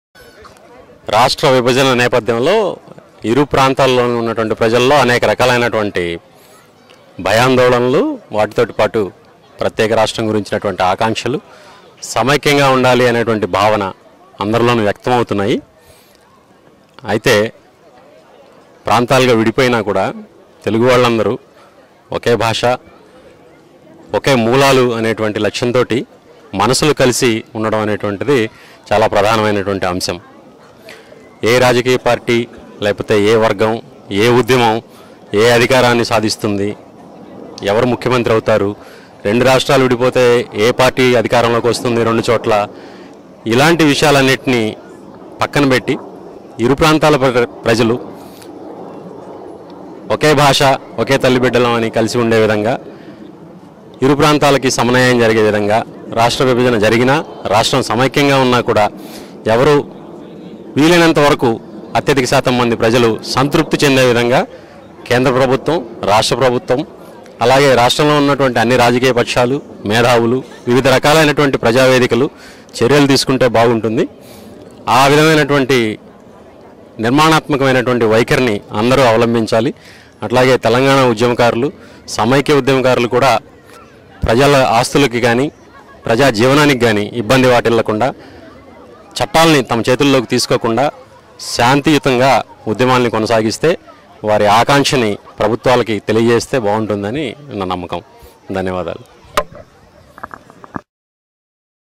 రాష్ట్ర విభజన నేపథ్యంలో ఇరు ప్రాంతాల్లో ఉన్నటువంటి ప్రజల్లో అనేక రకాలైనటువంటి భయాందోళనలు వాటితోటి పాటు ప్రత్యేక రాష్ట్రం గురించినటువంటి ఆకాంక్షలు సమైక్యంగా ఉండాలి అనేటువంటి భావన అందరిలోనూ వ్యక్తమవుతున్నాయి అయితే ప్రాంతాలుగా విడిపోయినా కూడా తెలుగు వాళ్ళందరూ ఒకే భాష ఒకే మూలాలు అనేటువంటి లక్ష్యంతో మనసులు కలిసి ఉండడం అనేటువంటిది చాలా ప్రధానమైనటువంటి అంశం ఏ రాజకీయ పార్టీ లేకపోతే ఏ వర్గం ఏ ఉద్యమం ఏ అధికారాన్ని సాధిస్తుంది ఎవరు ముఖ్యమంత్రి అవుతారు రెండు రాష్ట్రాలు విడిపోతే ఏ పార్టీ అధికారంలోకి వస్తుంది రెండు చోట్ల ఇలాంటి విషయాలన్నింటినీ పక్కన పెట్టి ఇరు ప్రాంతాల ప్ర- ప్రజలు ఒకే భాష ఒకే తల్లి బిడ్డలం అని కలిసి ఉండే విధంగా ఇరు ప్రాంతాలకి సమన్వయం జరిగే విధంగా రాష్ట్ర విభజన జరిగినా రాష్ట్రం సమైక్యంగా ఉన్నా కూడా ఎవరు వీలైనంత వరకు అత్యధిక శాతం మంది ప్రజలు సంతృప్తి చెందే విధంగా కేంద్ర ప్రభుత్వం రాష్ట్ర ప్రభుత్వం అలాగే రాష్ట్రంలో ఉన్నటువంటి అన్ని రాజకీయ పక్షాలు మేధావులు వివిధ రకాలైనటువంటి ప్రజావేదికలు చర్యలు తీసుకుంటే బాగుంటుంది ఆ విధమైనటువంటి నిర్మాణాత్మకమైనటువంటి వైఖరిని అందరూ అవలంబించాలి అట్లాగే తెలంగాణ ఉద్యమకారులు సమైక్య ఉద్యమకారులు కూడా ప్రజల ఆస్తులకి కానీ ప్రజా జీవనానికి కానీ ఇబ్బంది వాటిల్లకుండా చట్టాలని తమ చేతుల్లోకి తీసుకోకుండా శాంతియుతంగా ఉద్యమాల్ని కొనసాగిస్తే వారి ఆకాంక్షని ప్రభుత్వాలకి తెలియజేస్తే బాగుంటుందని నా నమ్మకం ధన్యవాదాలు